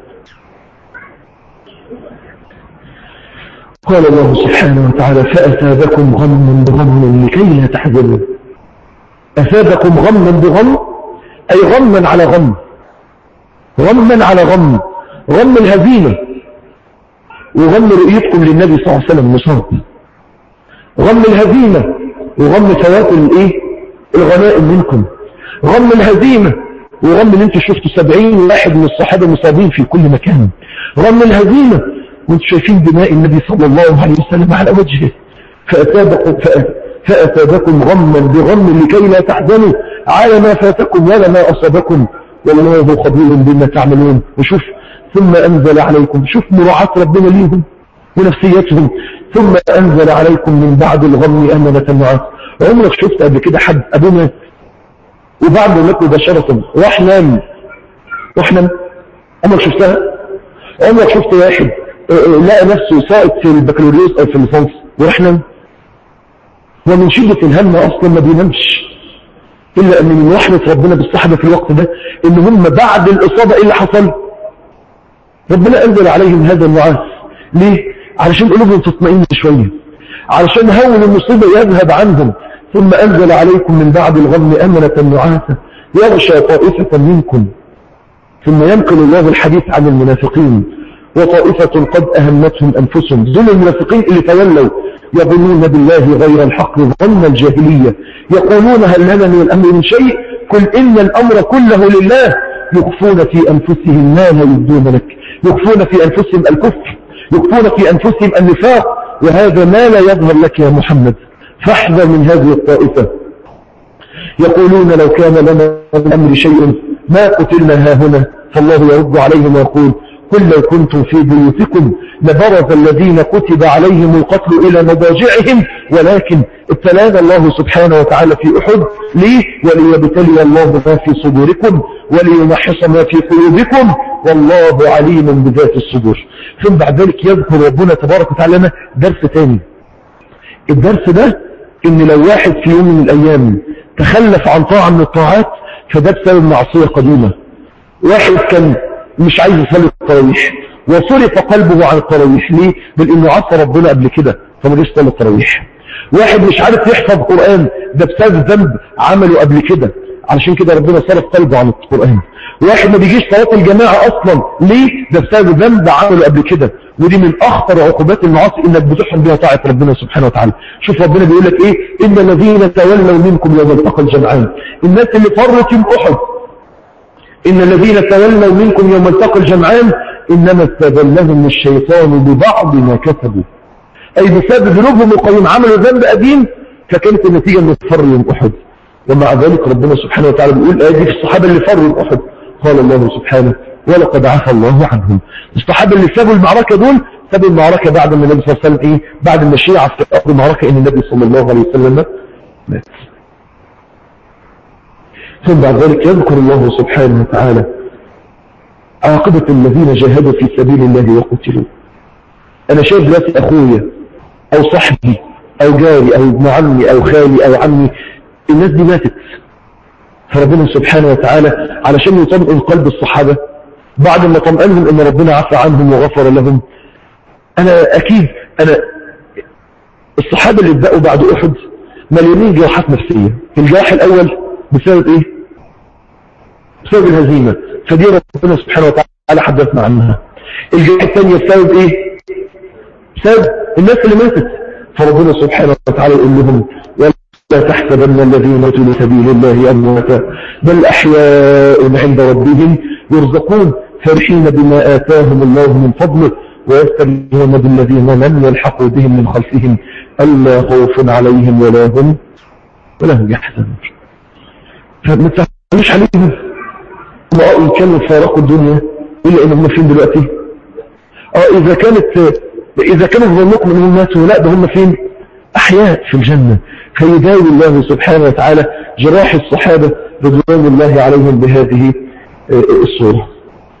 قال الله سبحانه وتعالى فأثابكم غما بغم لكي لا تحزنوا أثابكم غما بغم أي غما على غم غما على غم غم الهزيمة وغم رؤيتكم للنبي صلى الله عليه وسلم مصاب غم الهزيمة وغم فوات الايه الغنائم منكم غم الهزيمة وغم ان انتوا شفتوا سبعين واحد من الصحابة مصابين في كل مكان غم الهزيمة وانتم شايفين دماء النبي صلى الله عليه وسلم على وجهه فأتابكم, فأتابكم غما بغم لكي لا تحزنوا على ما فاتكم ولا ما أصابكم والله خبير بما تعملون وشوف ثم أنزل عليكم شوف مراعاة ربنا ليهم ونفسيتهم ثم أنزل عليكم من بعد الغم أمنة معاذ عمرك شفت قبل كده حد أبونا وبعد لك مباشرة راح نام راح نام عمرك شفتها عمرك شفت واحد لقى نفسه سائد في البكالوريوس او في الليسانس وراح نام ومن شدة الهم اصلا ما بينامش الا ان من رحمة ربنا بالصحبة في الوقت ده ان هم بعد الاصابة ايه اللي حصل ربنا انزل عليهم هذا النعاس ليه علشان قلوبهم تطمئن شوية علشان هول المصيبة يذهب عنهم ثم انزل عليكم من بعد الغم امنة نعاسة يغشى طائفة منكم ثم ينقل الله الحديث عن المنافقين وطائفة قد أهمتهم أنفسهم دول المنافقين اللي تولوا يظنون بالله غير الحق ظن الجاهلية يقولون هل لنا من الأمر من شيء قل إن الأمر كله لله يخفون في أنفسهم ما لا يبدون لك يخفون في أنفسهم الكفر يخفون في أنفسهم النفاق وهذا ما لا يظهر لك يا محمد فاحذر من هذه الطائفة يقولون لو كان لنا من الأمر شيء ما قتلنا ها هنا فالله يرد عليهم ويقول قل لو كنتم في بيوتكم لبرز الذين كتب عليهم القتل إلى مضاجعهم ولكن ابتلانا الله سبحانه وتعالى في أحد ليه وليبتلي الله ما في صدوركم وليمحص ما في قلوبكم والله عليم بذات الصدور ثم بعد ذلك يذكر ربنا تبارك وتعالى لنا درس تاني الدرس ده ان لو واحد في يوم من الايام تخلف عن طاعة من الطاعات فده بسبب معصية قديمة واحد كان مش عايز يصلي التراويح وصرف قلبه عن التراويح ليه؟ لانه عصى ربنا قبل كده فما جاش صلى التراويح واحد مش عارف يحفظ قرآن ده بسبب ذنب عمله قبل كده علشان كده ربنا صرف قلبه عن القرآن واحد ما بيجيش صلاة الجماعة اصلا ليه ده بسبب ذنب عمله قبل كده ودي من اخطر عقوبات المعاصي انك بتحرم بها طاعة ربنا سبحانه وتعالى شوف ربنا بيقول لك ايه ان الذين تولوا منكم يوم التقى الجمعان الناس اللي فرت يوم احد ان الذين تولوا منكم يوم التقى الجمعان انما استذلهم الشيطان ببعض ما كسبوا اي بسبب ذنوبهم القديم عملوا ذنب قديم فكانت النتيجة انه فر يوم احد ومع ذلك ربنا سبحانه وتعالى بيقول آية في الصحابة اللي فروا يوم احد قال الله سبحانه ولقد عفى الله عنهم الصحابة اللي سابوا المعركة دول سابوا المعركة بعد ما النبي صلى الله عليه وسلم ايه بعد ما الشيعة في أرض المعركة ان النبي صلى الله عليه وسلم مات ثم بعد ذلك يذكر الله سبحانه وتعالى عاقبة الذين جاهدوا في سبيل الله وقتلوا انا شايف دلوقتي اخويا او صاحبي او جاري او ابن عمي او خالي او عمي الناس دي ماتت فربنا سبحانه وتعالى علشان يطمئن قلب الصحابة بعد ما طمئنهم ان ربنا عفى عنهم وغفر لهم انا اكيد انا الصحابة اللي اتبقوا بعد احد مليونين جراحات نفسية الجراح الاول بسبب ايه بسبب الهزيمة فدي ربنا سبحانه وتعالى حدثنا عنها الجراحة الثانية بسبب ايه بسبب الناس اللي ماتت فربنا سبحانه وتعالى يقول لهم لا تحسبن الذين قتلوا سبيل الله أمواتا بل أحياء عند ربهم يرزقون فرحين بما آتاهم الله من فضله ويستمعون بالذين لم يلحقوا بهم من خلفهم ألا خوف عليهم ولا هم ولا هم يحزنون فما تسألوش عليهم ما كانوا فارقوا الدنيا إلا إنهم فين دلوقتي اه إذا كانت إذا كانوا ظنكم أنهم ماتوا لا ده هم فين أحياء في الجنة فيداوي الله سبحانه وتعالى جراح الصحابة رضوان الله عليهم بهذه الصورة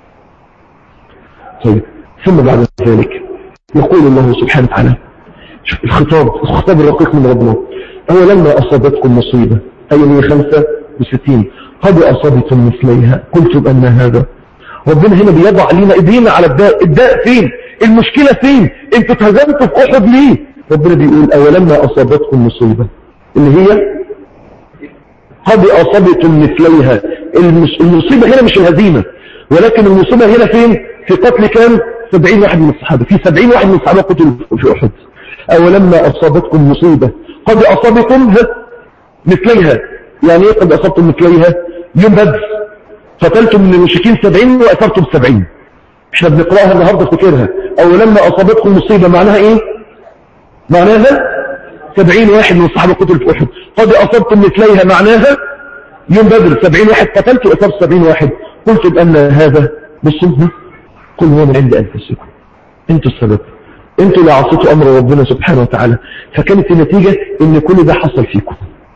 طيب ثم بعد ذلك يقول الله سبحانه وتعالى شوف الخطاب الخطاب الرقيق من ربنا هو لما أصابتكم مصيبة أي من خمسة وستين قد أصابتم مثليها قلتم أن هذا ربنا هنا بيضع لنا ايدينا على الداء الداء فين المشكلة فين انتوا اتهزمتوا في احد ليه ربنا بيقول اولما اصابتكم مصيبة اللي هي قد اصابتم مثليها المصيبة هنا مش الهزيمة ولكن المصيبة هنا فين في قتل كام 70 واحد من الصحابة في 70 واحد من الصحابة قتلوا في احد اولما اصابتكم مصيبة قد اصابتم مثليها يعني ايه قد اصبتم مثليها يوم بدر قتلتم من المشركين 70 وأثرتم 70 احنا بنقرأها النهاردة فكرها أو لما أصابتكم مصيبة معناها ايه معناها 70 واحد من الصحابة قتلوا في أحد قد أصبتم مثليها معناها يوم بدر 70 واحد قتلت وأثرت 70 واحد قلت بأن هذا بالصدفة قل هو من عند أنفسكم انتوا السبب انتوا اللي عصيتوا أمر ربنا سبحانه وتعالى فكانت النتيجة ان كل ده حصل فيكم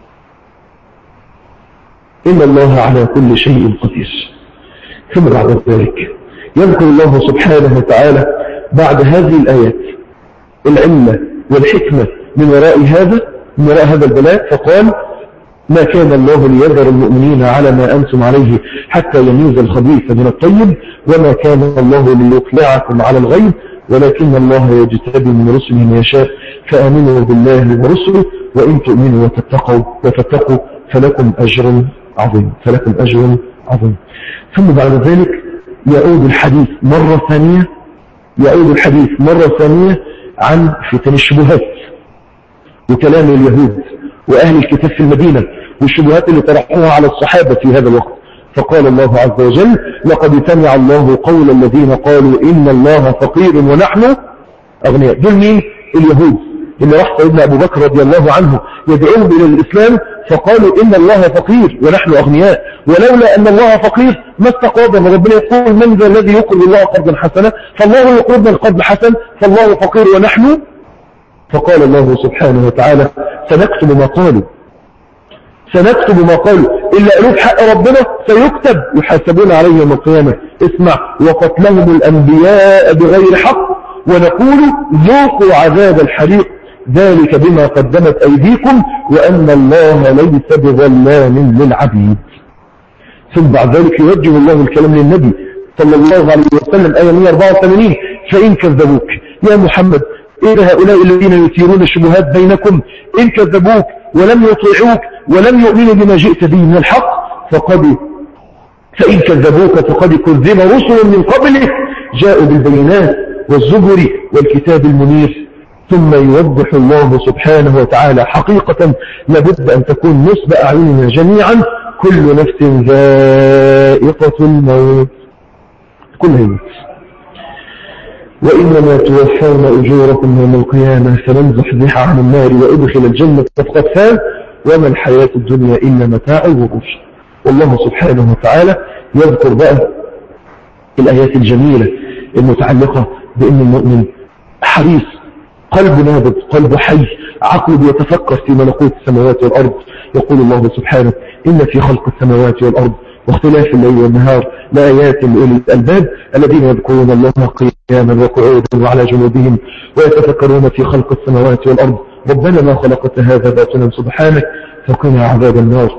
إن الله على كل شيء قدير ثم بعد ذلك يذكر الله سبحانه وتعالى بعد هذه الآيات العلة والحكمة من وراء هذا من وراء هذا البلاء فقال ما كان الله ليذر المؤمنين على ما أنتم عليه حتى يميز الخبيث من الطيب وما كان الله ليطلعكم على الغيب ولكن الله يجتبي من رسله من يشاء فآمنوا بالله ورسله وإن تؤمنوا وتتقوا وتتقوا فلكم أجر عظيم فلكم أجر عظيم ثم بعد ذلك يعود الحديث مرة ثانية يعود الحديث مرة ثانية عن فتن الشبهات وكلام اليهود وأهل الكتاب في المدينة والشبهات اللي طرحوها على الصحابة في هذا الوقت فقال الله عز وجل لقد سمع الله قول الذين قالوا إن الله فقير ونحن أغنياء دول مين اليهود اللي راح سيدنا أبو بكر رضي الله عنه يدعوهم إلى الإسلام فقالوا إن الله فقير ونحن أغنياء ولولا أن الله فقير ما استقابنا ربنا يقول من ذا الذي يقرض الله قرضا حسنا فالله يقرضنا القرض حسن فالله فقير ونحن فقال الله سبحانه وتعالى سنكتب ما قالوا سنكتب ما قالوا إلا قالوا بحق ربنا سيكتب يحاسبون عليه يوم القيامة اسمع وقتلهم الأنبياء بغير حق ونقول ذوقوا عذاب الحريق ذلك بما قدمت أيديكم وأن الله ليس بظلام للعبيد ثم بعد ذلك يوجه الله الكلام للنبي صلى الله عليه وسلم آية 184 فإن كذبوك يا محمد إيه هؤلاء الذين يثيرون الشبهات بينكم إن كذبوك ولم يطيعوك ولم يؤمنوا بما جئت به من الحق فقد فإن كذبوك فقد كذب رسل من قبلك جاءوا بالبينات والزبر والكتاب المنير ثم يوضح الله سبحانه وتعالى حقيقة لابد أن تكون نصب أعيننا جميعا كل نفس ذائقة الموت كل هي وإنما توفون أجوركم يوم القيامة فمن زحزح عن النار وأدخل الجنة فقد فاز وما الحياة الدنيا إلا متاع الغرور والله سبحانه وتعالى يذكر بقى الآيات الجميلة المتعلقة بأن المؤمن حريص قلب نابض قلب حي عقله يتفكر في ملكوت السماوات والأرض يقول الله سبحانه إن في خلق السماوات والأرض واختلاف الليل والنهار لآيات لأولي الألباب الذين يذكرون الله قياما وقعودا وعلى جنوبهم ويتفكرون في خلق السماوات والأرض ربنا ما خلقت هذا باطلا سبحانك فقنا عذاب النار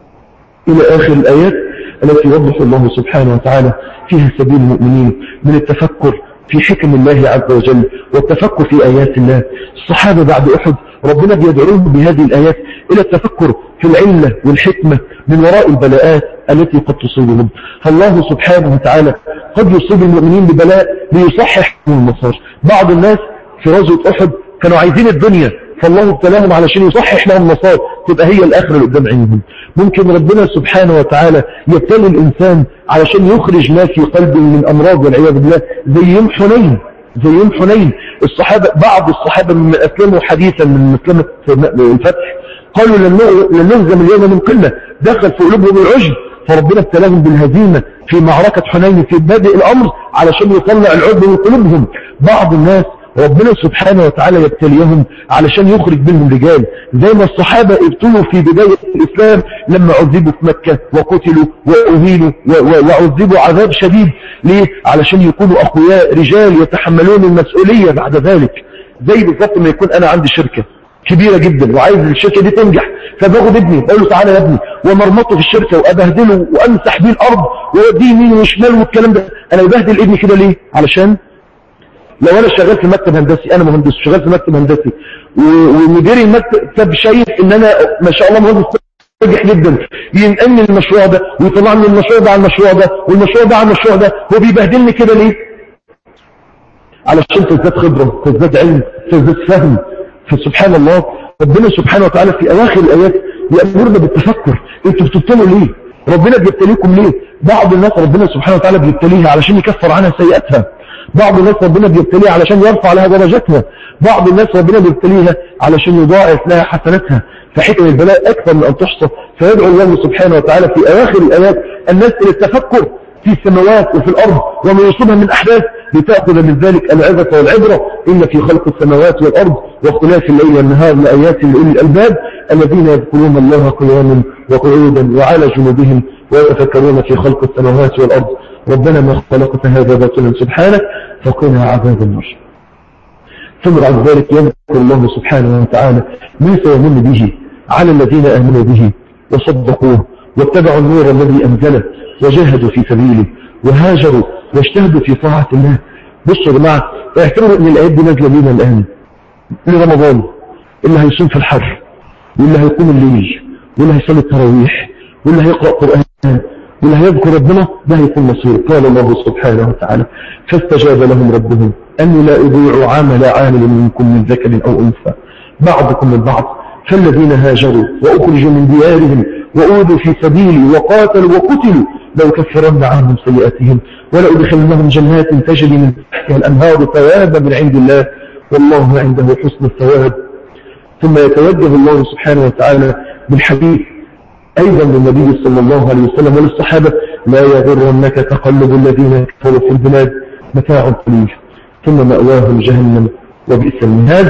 إلى آخر الآيات التي يوضح الله سبحانه وتعالى فيها سبيل المؤمنين من التفكر في حكم الله عز وجل والتفكر في آيات الله الصحابة بعد أحد ربنا بيدعوهم بهذه الآيات إلى التفكر في العلة والحكمة من وراء البلاءات التي قد تصيبهم فالله سبحانه وتعالى قد يصيب المؤمنين ببلاء ليصحح من المسار بعض الناس في غزوة أحد كانوا عايزين الدنيا فالله ابتلاهم علشان يصحح لهم المسار تبقى هي الآخرة اللي قدام عينهم ممكن ربنا سبحانه وتعالى يبتلي الإنسان علشان يخرج ما في قلبه من أمراض والعياذ بالله زي يوم حنين زي يوم حنين الصحابة بعض الصحابة من أسلموا حديثا من مسلمة الفتح قالوا لن نهزم اليوم من قلة دخل في قلوبهم العجب فربنا ابتلاهم بالهزيمة في معركة حنين في بادئ الأمر علشان يطلع العجب من قلوبهم بعض الناس ربنا سبحانه وتعالى يبتليهم علشان يخرج منهم رجال زي ما الصحابة ابتلوا في بداية الإسلام لما عذبوا في مكة وقتلوا وأهينوا وعذبوا عذاب شديد ليه؟ علشان يكونوا أخوياء رجال يتحملون المسؤولية بعد ذلك زي بالظبط ما يكون أنا عندي شركة كبيرة جدا وعايز الشركة دي تنجح فباخد ابني بقول له تعالى يا ابني ومرمطه في الشركة وابهدله وامسح بيه الارض ووديه يمين وشمال والكلام ده انا ببهدل ابني كده ليه علشان لو انا شغال في مكتب هندسي انا مهندس شغال في مكتب هندسي ومدير المكتب شايف ان انا ما شاء الله مهندس ناجح جدا ينقلني المشروع ده ويطلعني المشروع ده على المشروع ده والمشروع ده على المشروع ده هو بيبهدلني كده ليه علشان تزداد خبرة تزداد علم تزداد فهم فسبحان الله ربنا سبحانه وتعالى في اواخر الايات يأمرنا بالتفكر انتوا بتبتلوا ليه ربنا بيبتليكم ليه بعض الناس ربنا سبحانه وتعالى بيبتليها علشان يكفر عنها سيئاتها بعض الناس ربنا بيبتليها علشان يرفع لها درجاتها بعض الناس ربنا بيبتليها علشان يضاعف لها حسناتها فحكم البلاء أكثر من أن تحصى فيدعو الله سبحانه وتعالى في أواخر الآيات الناس إلى التفكر في السماوات وفي الأرض وما يصيبها من أحداث لتأخذ من ذلك العظة والعبرة إن في خلق السماوات والأرض واختلاف الليل والنهار لآيات لأولي الألباب الذين يذكرون الله قياما وقعودا وعلى جنوبهم ويتفكرون في خلق السماوات والأرض ربنا ما خلقت هذا باطلا سبحانك فقنا عذاب النار ثم بعد ذلك يذكر الله سبحانه وتعالى ما سيمن به على الذين آمنوا به وصدقوه واتبعوا النور الذي أنزله وجاهدوا في سبيله وهاجروا واجتهدوا في طاعة الله بصوا يا جماعة اعتبروا ان الآيات دي نازلة لينا الآن لرمضان اللي هيصوم في الحر واللي هيقوم الليل واللي هيصلي التراويح واللي هيقرأ قرآن واللي هيذكر ربنا ده هيكون مصير قال الله سبحانه وتعالى فاستجاب لهم ربهم أني لا أضيع عمل عامل منكم من ذكر أو أنثى بعضكم من بعض فالذين هاجروا وأخرجوا من ديارهم وأوذوا في سبيلي وقاتلوا وقتلوا لو كفرن عنهم سيئاتهم ولأدخلنهم جنات تجري من تحتها الأنهار ثوابا من عند الله والله عنده حسن الثواب ثم يتوجه الله سبحانه وتعالى بالحديث أيضا للنبي صلى الله عليه وسلم وللصحابة لا يغرنك تقلب الذين كفروا في البلاد متاع قليل ثم مأواهم جهنم وبئس المهاد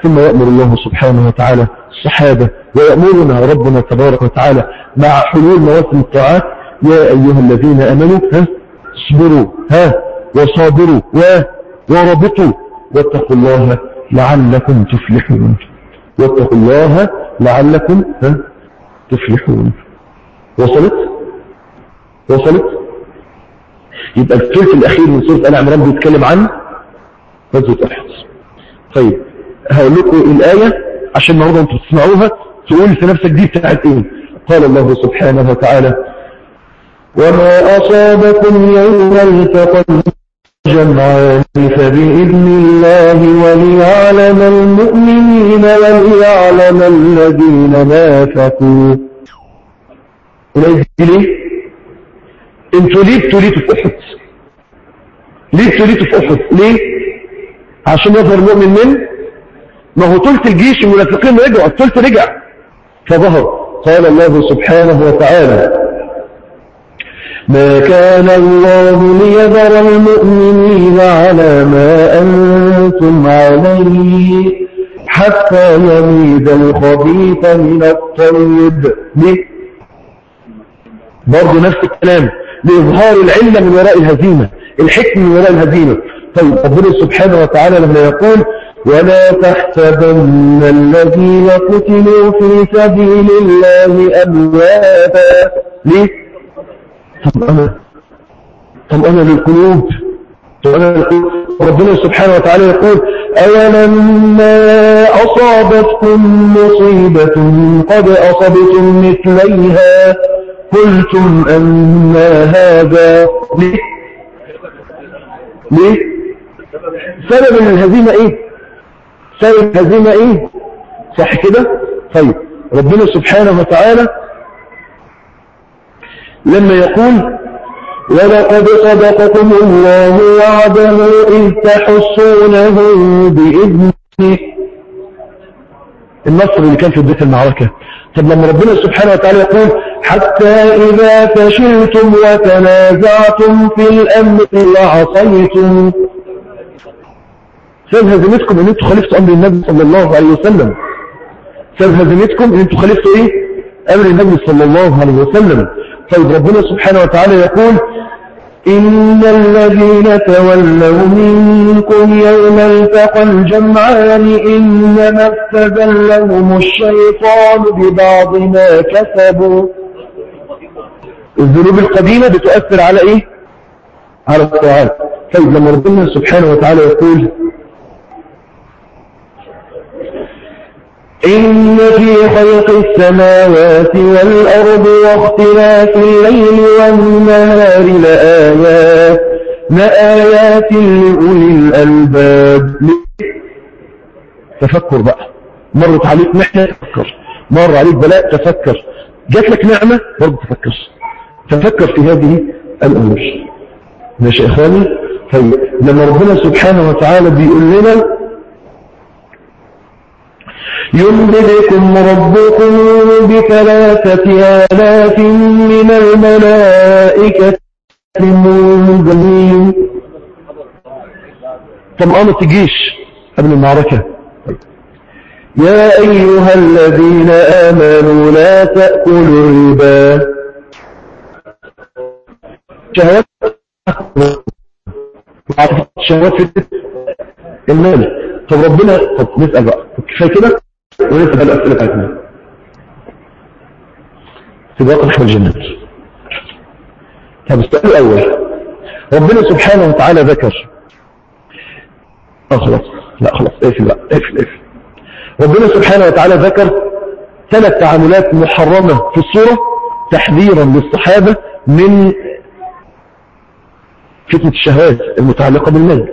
ثم يأمر الله سبحانه وتعالى الصحابة ويأمرنا ربنا تبارك وتعالى مع حلول مواسم الطاعات يا أيها الذين أمنوا ها اصبروا ها وصابروا و وربطوا واتقوا الله لعلكم تفلحون واتقوا الله لعلكم ها تفلحون وصلت وصلت يبقى الثلث الأخير من سورة آل عمران بيتكلم عن غزوة أحد طيب هقول لكم الآية عشان النهارده انتوا تسمعوها تقول في نفسك دي بتاعت ايه قال الله سبحانه وتعالى وما أصابكم يوم التقى الجمعان فبإذن الله وليعلم المؤمنين وليعلم الذين نافقوا وليه ليه انتوا ليه ابتليتوا في احد ليه ابتليتوا في احد ليه عشان يظهر المؤمن من ما هو ثلث الجيش المنافقين رجعوا الثلث رجع فظهر قال الله سبحانه وتعالى ما كان الله ليذر المؤمنين على ما أنتم عليه حتى يميز الخبيث من الطيب ليه برضه نفس الكلام لإظهار العلة من وراء الهزيمة الحكم من وراء الهزيمة طيب ربنا سبحانه وتعالى لما يقول ولا تحسبن الذين قتلوا في سبيل الله أمواتا ليه طب أنا طب أنا للقلوب طب أنا للقلوب ربنا سبحانه وتعالى يقول أولما أصابتكم مصيبة قد أصبتم مثليها قلتم أن هذا ليه ليه سبب الهزيمة ايه سبب الهزيمة ايه صح كده طيب ربنا سبحانه وتعالى لما يقول ولقد صدقكم الله وعده إذ تحسونه بإذنه النصر اللي كان في بداية المعركة طب لما ربنا سبحانه وتعالى يقول حتى إذا فشلتم وتنازعتم في الأمر وعصيتم سبب هزيمتكم ان انتوا خالفتوا امر النبي صلى الله عليه وسلم سبب هزيمتكم ان انتوا خالفتوا ايه امر النبي صلى الله عليه وسلم طيب ربنا سبحانه وتعالى يقول إن الذين تولوا منكم يوم التقى الجمعان إنما استذلهم الشيطان ببعض ما كسبوا الذنوب القديمة بتؤثر على ايه على الطاعات طيب لما ربنا سبحانه وتعالى يقول إن في خلق السماوات والأرض واختلاف الليل والنهار لآيات لآيات لأولي الألباب تفكر بقى مرت عليك محنة تفكر مر عليك بلاء تفكر جات لك نعمة برضه تفكر تفكر في هذه الأمور ماشي يا إخواني طيب لما ربنا سبحانه وتعالى بيقول لنا يمددكم ربكم بثلاثة آلاف من الملائكة منزلين طمأنة الجيش قبل المعركة يا أيها الذين آمنوا لا تأكلوا الربا شهوات شهوات في المال طب ربنا طب نسأل بقى طب كفاية كده ونسأل الأسئلة بتاعتنا سباق نحو الجنة طب السؤال الأول ربنا سبحانه وتعالى ذكر اه خلاص لا خلاص اقفل بقى اقفل اقفل ربنا سبحانه وتعالى ذكر ثلاث تعاملات محرمة في الصورة تحذيرا للصحابة من فتنة الشهوات المتعلقة بالمال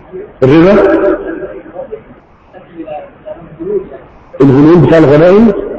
الربا الغلول بتاع الغنائم